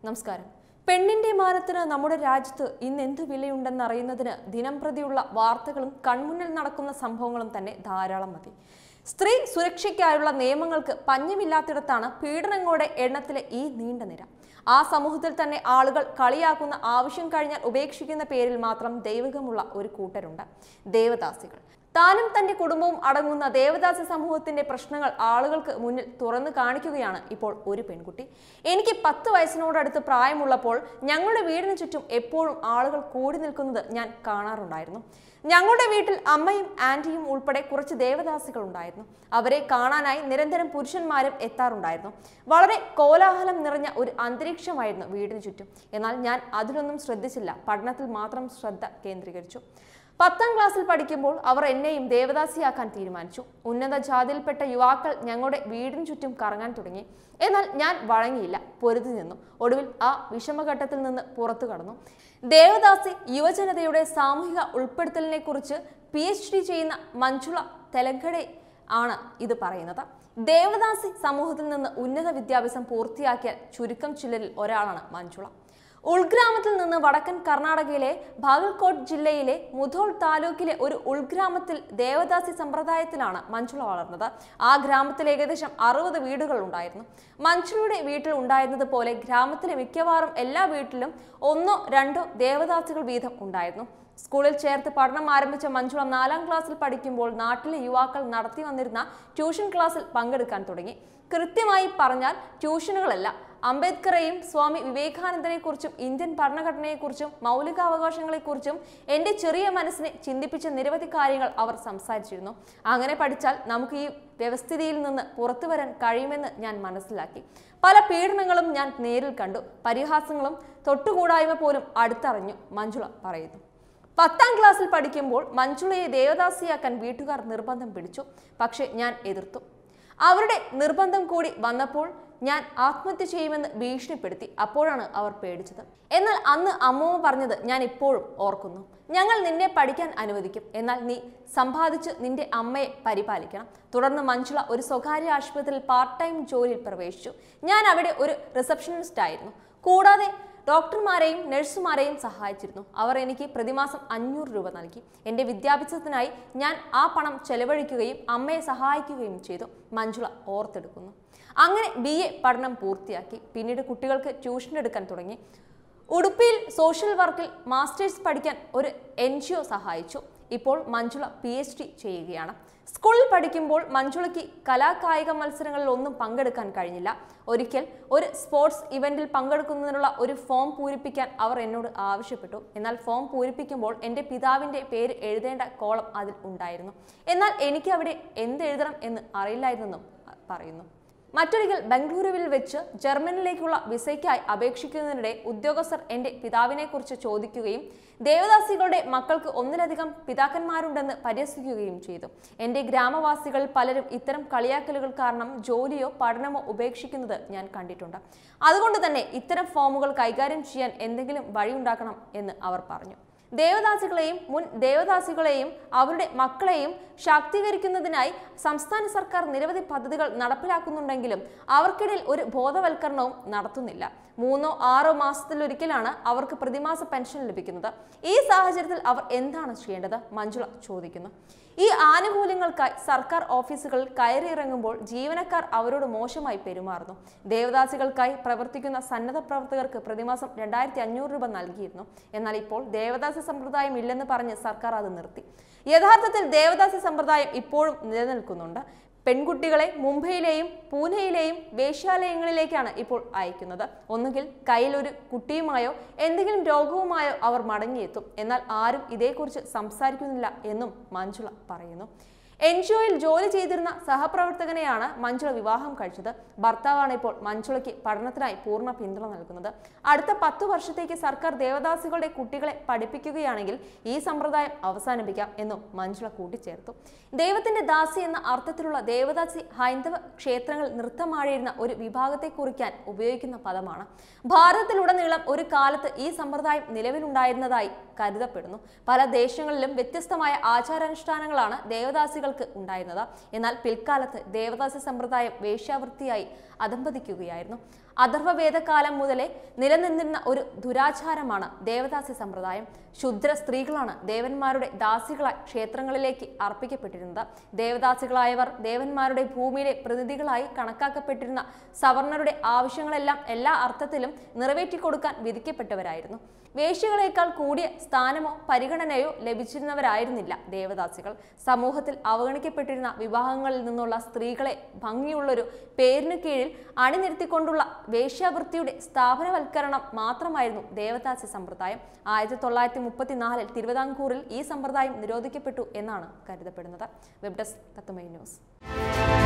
നമസ്കാരം പെണ്ണിന്റെ മാനത്തിന് നമ്മുടെ രാജ്യത്ത് ഇന്ന് എന്ത് വിലയുണ്ടെന്നറിയുന്നതിന് ദിനം പ്രതിയുള്ള വാർത്തകളും കൺമുന്നിൽ നടക്കുന്ന സംഭവങ്ങളും തന്നെ ധാരാളം മതി സ്ത്രീ സുരക്ഷയ്ക്കായുള്ള നിയമങ്ങൾക്ക് പഞ്ഞമില്ലാത്തിടത്താണ് പീഡനങ്ങളുടെ എണ്ണത്തിലെ ഈ നീണ്ട നിര ആ സമൂഹത്തിൽ തന്നെ ആളുകൾ കളിയാക്കുന്ന ആവശ്യം കഴിഞ്ഞാൽ ഉപേക്ഷിക്കുന്ന പേരിൽ മാത്രം ദൈവികമുള്ള ഒരു കൂട്ടരുണ്ട് ദേവദാസികൾ താനും തന്റെ കുടുംബവും അടങ്ങുന്ന ദേവദാസ സമൂഹത്തിന്റെ പ്രശ്നങ്ങൾ ആളുകൾക്ക് മുന്നിൽ തുറന്നു കാണിക്കുകയാണ് ഇപ്പോൾ ഒരു പെൺകുട്ടി എനിക്ക് പത്ത് വയസ്സിനോടടുത്ത് പ്രായമുള്ളപ്പോൾ ഞങ്ങളുടെ വീടിന് ചുറ്റും എപ്പോഴും ആളുകൾ കൂടി നിൽക്കുന്നത് ഞാൻ കാണാറുണ്ടായിരുന്നു ഞങ്ങളുടെ വീട്ടിൽ അമ്മയും ആന്റിയും ഉൾപ്പെടെ കുറച്ച് ദേവദാസികൾ ഉണ്ടായിരുന്നു അവരെ കാണാനായി നിരന്തരം പുരുഷന്മാരും എത്താറുണ്ടായിരുന്നു വളരെ കോലാഹലം നിറഞ്ഞ ഒരു അന്തരീക്ഷമായിരുന്നു വീടിന് ചുറ്റും എന്നാൽ ഞാൻ അതിലൊന്നും ശ്രദ്ധിച്ചില്ല പഠനത്തിൽ മാത്രം ശ്രദ്ധ കേന്ദ്രീകരിച്ചു പത്താം ക്ലാസ്സിൽ പഠിക്കുമ്പോൾ അവർ എന്നെയും ദേവദാസിയാക്കാൻ തീരുമാനിച്ചു ഉന്നത ജാതിയിൽപ്പെട്ട യുവാക്കൾ ഞങ്ങളുടെ വീടിന് ചുറ്റും കറങ്ങാൻ തുടങ്ങി എന്നാൽ ഞാൻ വഴങ്ങിയില്ല പൊരുതി നിന്നു ഒടുവിൽ ആ വിഷമഘട്ടത്തിൽ നിന്ന് പുറത്തു കടന്നു ദേവദാസി യുവജനതയുടെ സാമൂഹിക ഉൾപ്പെടുത്തലിനെ കുറിച്ച് പി എച്ച് ഡി ചെയ്യുന്ന മഞ്ജുള തെലങ്കടെ ആണ് ഇത് പറയുന്നത് ദേവദാസി സമൂഹത്തിൽ നിന്ന് ഉന്നത വിദ്യാഭ്യാസം പൂർത്തിയാക്കിയ ചുരുക്കം ചിലരിൽ ഒരാളാണ് മഞ്ജുള ഉൾഗ്രാമത്തിൽ നിന്ന് വടക്കൻ കർണാടകയിലെ ബാഗൽകോട്ട് ജില്ലയിലെ മുധോൾ താലൂക്കിലെ ഒരു ഉൾഗ്രാമത്തിൽ ദേവദാസി സമ്പ്രദായത്തിലാണ് മഞ്ജുള വളർന്നത് ആ ഗ്രാമത്തിൽ ഏകദേശം അറുപത് വീടുകൾ ഉണ്ടായിരുന്നു മഞ്ജുളയുടെ വീട്ടിൽ ഉണ്ടായിരുന്നത് പോലെ ഗ്രാമത്തിലെ മിക്കവാറും എല്ലാ വീട്ടിലും ഒന്നോ രണ്ടോ ദേവദാസികൾ വീതം ഉണ്ടായിരുന്നു സ്കൂളിൽ ചേർത്ത് പഠനം ആരംഭിച്ച മഞ്ജുള നാലാം ക്ലാസ്സിൽ പഠിക്കുമ്പോൾ നാട്ടിലെ യുവാക്കൾ നടത്തി വന്നിരുന്ന ട്യൂഷൻ ക്ലാസ്സിൽ പങ്കെടുക്കാൻ തുടങ്ങി കൃത്യമായി പറഞ്ഞാൽ ട്യൂഷനുകളല്ല അംബേദ്കറെയും സ്വാമി വിവേകാനന്ദനെക്കുറിച്ചും ഇന്ത്യൻ ഭരണഘടനയെക്കുറിച്ചും മൗലികാവകാശങ്ങളെക്കുറിച്ചും എൻ്റെ ചെറിയ മനസ്സിനെ ചിന്തിപ്പിച്ച നിരവധി കാര്യങ്ങൾ അവർ സംസാരിച്ചിരുന്നു അങ്ങനെ പഠിച്ചാൽ നമുക്ക് ഈ വ്യവസ്ഥിതിയിൽ നിന്ന് പുറത്തു വരാൻ കഴിയുമെന്ന് ഞാൻ മനസ്സിലാക്കി പല പീഡനങ്ങളും ഞാൻ നേരിൽ കണ്ടു പരിഹാസങ്ങളും തൊട്ടുകൂടായ്മ പോലും അടുത്തറിഞ്ഞു മഞ്ജുള പറയുന്നു പത്താം ക്ലാസ്സിൽ പഠിക്കുമ്പോൾ മഞ്ജുളയെ ദേവദാസിയാക്കാൻ വീട്ടുകാർ നിർബന്ധം പിടിച്ചു പക്ഷെ ഞാൻ എതിർത്തു അവരുടെ നിർബന്ധം കൂടി വന്നപ്പോൾ ഞാൻ ആത്മഹത്യ ചെയ്യുമെന്ന് ഭീഷണിപ്പെടുത്തി അപ്പോഴാണ് അവർ പേടിച്ചത് എന്നാൽ അന്ന് അമ്മൂമ്മ പറഞ്ഞത് ഞാൻ ഇപ്പോഴും ഓർക്കുന്നു ഞങ്ങൾ നിന്നെ പഠിക്കാൻ അനുവദിക്കും എന്നാൽ നീ സമ്പാദിച്ച് നിന്റെ അമ്മയെ പരിപാലിക്കണം തുടർന്ന് മഞ്ജുള ഒരു സ്വകാര്യ ആശുപത്രിയിൽ പാർട്ട് ടൈം ജോലിയിൽ പ്രവേശിച്ചു ഞാൻ അവിടെ ഒരു റിസപ്ഷനിസ്റ്റ് ആയിരുന്നു കൂടാതെ ഡോക്ടർമാരെയും നഴ്സുമാരെയും സഹായിച്ചിരുന്നു അവർ എനിക്ക് പ്രതിമാസം അഞ്ഞൂറ് രൂപ നൽകി എൻ്റെ വിദ്യാഭ്യാസത്തിനായി ഞാൻ ആ പണം ചെലവഴിക്കുകയും അമ്മയെ സഹായിക്കുകയും ചെയ്തു മഞ്ജുള ഓർത്തെടുക്കുന്നു അങ്ങനെ ബി എ പഠനം പൂർത്തിയാക്കി പിന്നീട് കുട്ടികൾക്ക് ട്യൂഷൻ എടുക്കാൻ തുടങ്ങി ഉടുപ്പിയിൽ സോഷ്യൽ വർക്കിൽ മാസ്റ്റേഴ്സ് പഠിക്കാൻ ഒരു എൻ ജി ഒ സഹായിച്ചു ഇപ്പോൾ മഞ്ജുള പി എച്ച് ഡി ചെയ്യുകയാണ് സ്കൂളിൽ പഠിക്കുമ്പോൾ മഞ്ജുളയ്ക്ക് കലാകായിക മത്സരങ്ങളിൽ ഒന്നും പങ്കെടുക്കാൻ കഴിഞ്ഞില്ല ഒരിക്കൽ ഒരു സ്പോർട്സ് ഇവന്റിൽ പങ്കെടുക്കുന്നതിനുള്ള ഒരു ഫോം പൂരിപ്പിക്കാൻ അവർ എന്നോട് ആവശ്യപ്പെട്ടു എന്നാൽ ഫോം പൂരിപ്പിക്കുമ്പോൾ എൻ്റെ പിതാവിൻ്റെ പേര് എഴുതേണ്ട കോളം അതിൽ ഉണ്ടായിരുന്നു എന്നാൽ എനിക്ക് അവിടെ എന്ത് എഴുതണം എന്ന് അറിയില്ലായിരുന്നെന്നും പറയുന്നു മറ്റൊരിക്കൽ ബംഗളൂരുവിൽ വെച്ച് ജർമ്മനിയിലേക്കുള്ള വിസയ്ക്കായി അപേക്ഷിക്കുന്നതിനിടെ ഉദ്യോഗസ്ഥർ എൻ്റെ പിതാവിനെക്കുറിച്ച് ചോദിക്കുകയും ദേവദാസികളുടെ മക്കൾക്ക് ഒന്നിലധികം പിതാക്കന്മാരുണ്ടെന്ന് പരിഹസിക്കുകയും ചെയ്തു എൻ്റെ ഗ്രാമവാസികളിൽ പലരും ഇത്തരം കളിയാക്കലുകൾ കാരണം ജോലിയോ പഠനമോ ഉപേക്ഷിക്കുന്നത് ഞാൻ കണ്ടിട്ടുണ്ട് അതുകൊണ്ട് തന്നെ ഇത്തരം ഫോമുകൾ കൈകാര്യം ചെയ്യാൻ എന്തെങ്കിലും വഴിയുണ്ടാക്കണം എന്ന് അവർ പറഞ്ഞു ദേവദാസികളെയും മുൻ ദേവദാസികളെയും അവരുടെ മക്കളെയും ശാക്തീകരിക്കുന്നതിനായി സംസ്ഥാന സർക്കാർ നിരവധി പദ്ധതികൾ നടപ്പിലാക്കുന്നുണ്ടെങ്കിലും അവർക്കിടയിൽ ഒരു ബോധവൽക്കരണവും നടത്തുന്നില്ല മൂന്നോ ആറോ മാസത്തിലൊരിക്കലാണ് അവർക്ക് പ്രതിമാസ പെൻഷൻ ലഭിക്കുന്നത് ഈ സാഹചര്യത്തിൽ അവർ എന്താണ് ചെയ്യേണ്ടത് മഞ്ജുള ചോദിക്കുന്നു ഈ ആനുകൂല്യങ്ങൾക്കായി സർക്കാർ ഓഫീസുകളിൽ കയറിയിറങ്ങുമ്പോൾ ജീവനക്കാർ അവരോട് മോശമായി പെരുമാറുന്നു ദേവദാസികൾക്കായി പ്രവർത്തിക്കുന്ന സന്നദ്ധ പ്രവർത്തകർക്ക് പ്രതിമാസം രണ്ടായിരത്തി അഞ്ഞൂറ് രൂപ നൽകിയിരുന്നു എന്നാൽ ഇപ്പോൾ ദേവദാസി സമ്പ്രദായം ഇല്ലെന്ന് പറഞ്ഞ് സർക്കാർ അത് നിർത്തി യഥാർത്ഥത്തിൽ ദേവദാസി സമ്പ്രദായം ഇപ്പോഴും നിലനിൽക്കുന്നുണ്ട് പെൺകുട്ടികളെ മുംബൈയിലെയും പൂനെയിലെയും വേശ്യാലയങ്ങളിലേക്കാണ് ഇപ്പോൾ അയക്കുന്നത് ഒന്നുകിൽ കയ്യിൽ ഒരു കുട്ടിയുമായോ എന്തെങ്കിലും രോഗവുമായോ അവർ മടങ്ങിയെത്തും എന്നാൽ ആരും ഇതേക്കുറിച്ച് സംസാരിക്കുന്നില്ല എന്നും മഞ്ജുള പറയുന്നു എൻ ജി ഒയിൽ ജോലി ചെയ്തിരുന്ന സഹപ്രവർത്തകനെയാണ് മഞ്ജുള വിവാഹം കഴിച്ചത് ഭർത്താവാണ് ഇപ്പോൾ മഞ്ജുളയ്ക്ക് പഠനത്തിനായി പൂർണ്ണ പിന്തുണ നൽകുന്നത് അടുത്ത പത്തു വർഷത്തേക്ക് സർക്കാർ ദേവദാസികളുടെ കുട്ടികളെ പഠിപ്പിക്കുകയാണെങ്കിൽ ഈ സമ്പ്രദായം അവസാനിപ്പിക്കാം എന്നും മഞ്ജുള കൂട്ടിച്ചേർത്തു ദൈവത്തിന്റെ ദാസി എന്ന അർത്ഥത്തിലുള്ള ദേവദാസി ഹൈന്ദവ ക്ഷേത്രങ്ങൾ നൃത്തമാടിയിരുന്ന ഒരു വിഭാഗത്തെ കുറിക്കാൻ ഉപയോഗിക്കുന്ന പദമാണ് ഭാരതത്തിലുടനീളം ഒരു കാലത്ത് ഈ സമ്പ്രദായം നിലവിലുണ്ടായിരുന്നതായി കരുതപ്പെടുന്നു പല ദേശങ്ങളിലും വ്യത്യസ്തമായ ആചാരാനുഷ്ഠാനങ്ങളാണ് ദേവദാസികൾക്ക് ഉണ്ടായിരുന്നത് എന്നാൽ പിൽക്കാലത്ത് ദേവദാസി സമ്പ്രദായം വേശ്യാവൃത്തിയായി അധംപതിക്കുകയായിരുന്നു അഥർവവേദകാലം മുതലേ നിലനിന്നിരുന്ന ഒരു ദുരാചാരമാണ് ദേവദാസി സമ്പ്രദായം ശുദ്ര സ്ത്രീകളാണ് ദേവന്മാരുടെ ദാസികളായി ക്ഷേത്രങ്ങളിലേക്ക് അർപ്പിക്കപ്പെട്ടിരുന്നത് ദേവദാസികളായവർ ദേവന്മാരുടെ ഭൂമിയിലെ പ്രതിനിധികളായി കണക്കാക്കപ്പെട്ടിരുന്ന സവർണരുടെ ആവശ്യങ്ങളെല്ലാം എല്ലാ അർത്ഥത്തിലും നിറവേറ്റിക്കൊടുക്കാൻ വിധിക്കപ്പെട്ടവരായിരുന്നു വേശ്യകളേക്കാൾ കൂടിയ സ്ഥാനമോ പരിഗണനയോ ലഭിച്ചിരുന്നവരായിരുന്നില്ല ദേവദാസികൾ സമൂഹത്തിൽ അവഗണിക്കപ്പെട്ടിരുന്ന വിവാഹങ്ങളിൽ നിന്നുള്ള സ്ത്രീകളെ ഭംഗിയുള്ളൊരു പേരിനു കീഴിൽ അണിനിരത്തിക്കൊണ്ടുള്ള വേശ്യാവൃത്തിയുടെ സ്ഥാപനവൽക്കരണം മാത്രമായിരുന്നു ദേവദാസി സമ്പ്രദായം ആയിരത്തി തൊള്ളായിരത്തി മുപ്പത്തിനാലിൽ തിരുവിതാംകൂറിൽ ഈ സമ്പ്രദായം നിരോധിക്കപ്പെട്ടു എന്നാണ് കരുതപ്പെടുന്നത് വെബ് ഡെസ്ക് തത്തുമൈ ന്യൂസ്